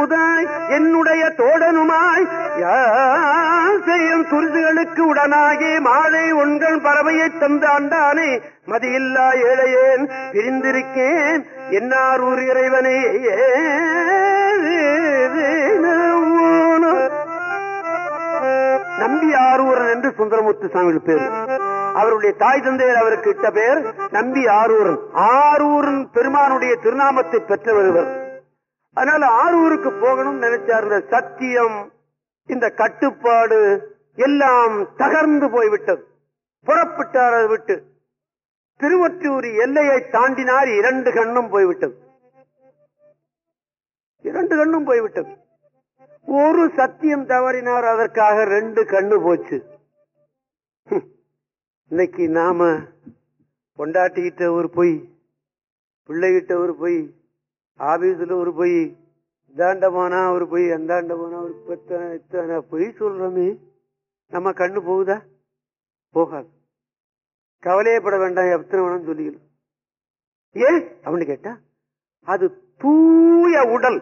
உதாய் என்னுடைய தோழனுமாய் யார் செய்யும் துரிதுகளுக்கு உடனாகி மாலை உண்கள் பறவையை தந்து ஆண்டானே மதியில்லா ஏழையேன் பிரிந்திருக்கேன் என்னார் ஊர் இறைவனே நம்பி ஆரூரன் என்று சுந்தரமூர்த்தி சாமி பேர் அவருடைய தாய் தந்தையர் அவருக்கு இட்ட பெயர் நம்பி ஆரூரன் ஆரூரன் பெருமானுடைய திருநாமத்தை பெற்றவர் இவர் அதனால ஆரூருக்கு போகணும்னு நினைச்சார் இந்த சத்தியம் இந்த கட்டுப்பாடு எல்லாம் தகர்ந்து போய்விட்டது புறப்பட்டார் அதை விட்டு திருவொற்றியூர் எல்லையை தாண்டினார் இரண்டு கண்ணும் போய்விட்டது இரண்டு கண்ணும் போய்விட்டது ஒரு சத்தியம் தவறினார் அதற்காக ரெண்டு கண்ணு போச்சு ஹம். இன்னைக்கு நாம கொண்டாட்டிக்கிட்ட ஒரு பொய் பிள்ளைகிட்ட ஒரு பொய் ஆபீஸ்ல ஒரு பொய் இந்தாண்ட போனா ஒரு பொய் அந்தாண்ட போனா ஒரு பத்தனை இத்தனை பொய் சொல்றோமே நம்ம கண்ணு போகுதா போகாது கவலையப்பட வேண்டாம் எத்தனை வேணும் சொல்லிக்கலாம் ஏன் அப்படின்னு கேட்டா அது தூய உடல்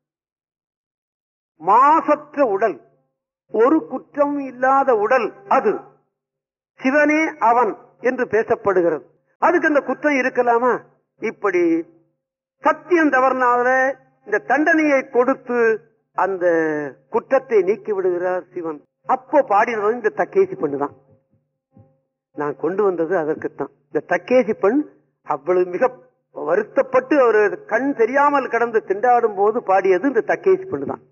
மாசற்ற உடல் ஒரு குற்றம் இல்லாத உடல் அது சிவனே அவன் என்று பேசப்படுகிறது அதுக்கு அந்த குற்றம் இருக்கலாமா இப்படி சத்தியம் தவறினால இந்த தண்டனையை கொடுத்து அந்த குற்றத்தை நீக்கி விடுகிறார் சிவன் அப்போ பாடினது இந்த தக்கேசி பண்ணுதான் நான் கொண்டு வந்தது அதற்குத்தான் இந்த தக்கேசி பெண் அவ்வளவு மிக வருத்தப்பட்டு ஒரு கண் தெரியாமல் கடந்து திண்டாடும் போது பாடியது இந்த தக்கேசி பெண்ணு தான்